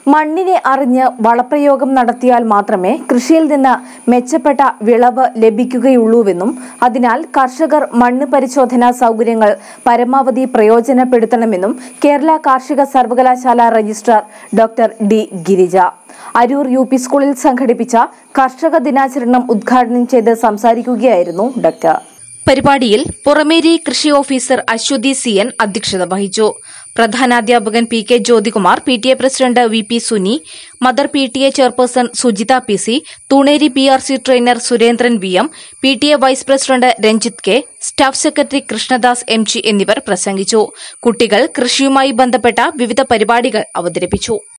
മണ്ണിനെ അറിഞ്ഞ് വളപ്രയോഗം നടത്തിയാൽ മാത്രമേ കൃഷിയിൽ നിന്ന് മെച്ചപ്പെട്ട വിളവ് ലഭിക്കുകയുള്ളൂവെന്നും അതിനാൽ കർഷകർ മണ്ണ് പരിശോധനാ സൗകര്യങ്ങൾ പരമാവധി പ്രയോജനപ്പെടുത്തണമെന്നും കേരള കാർഷിക സർവകലാശാല registrar doctor D Girija Aroor U P സ്കൂളിൽ സംഘടിപ്പിച്ച കർഷക ദിനാചരണം ഉദ്ഘാടനം ചെയ്ത് സംസാരിക്കുകയായിരുന്നു ഡോക്ടർ പരിപാടിയിൽ പുറമേരി കൃഷി ഓഫീസർ അശ്വതി സി എൻ അധ്യക്ഷത വഹിച്ചു പ്രധാനാധ്യാപകൻ P K Jyothikumar P T A president V P Suni mother P T A chairperson Sujitha P C Thooneri P R C trainer Surendran V M P T A vice president Ranjith K staff secretary Krishnadas M G എന്നിവർ പ്രസംഗിച്ചു കുട്ടികൾ കൃഷിയുമായി ബന്ധപ്പെട്ട വിവിധ പരിപാടികൾ അവതരിപ്പിച്ചു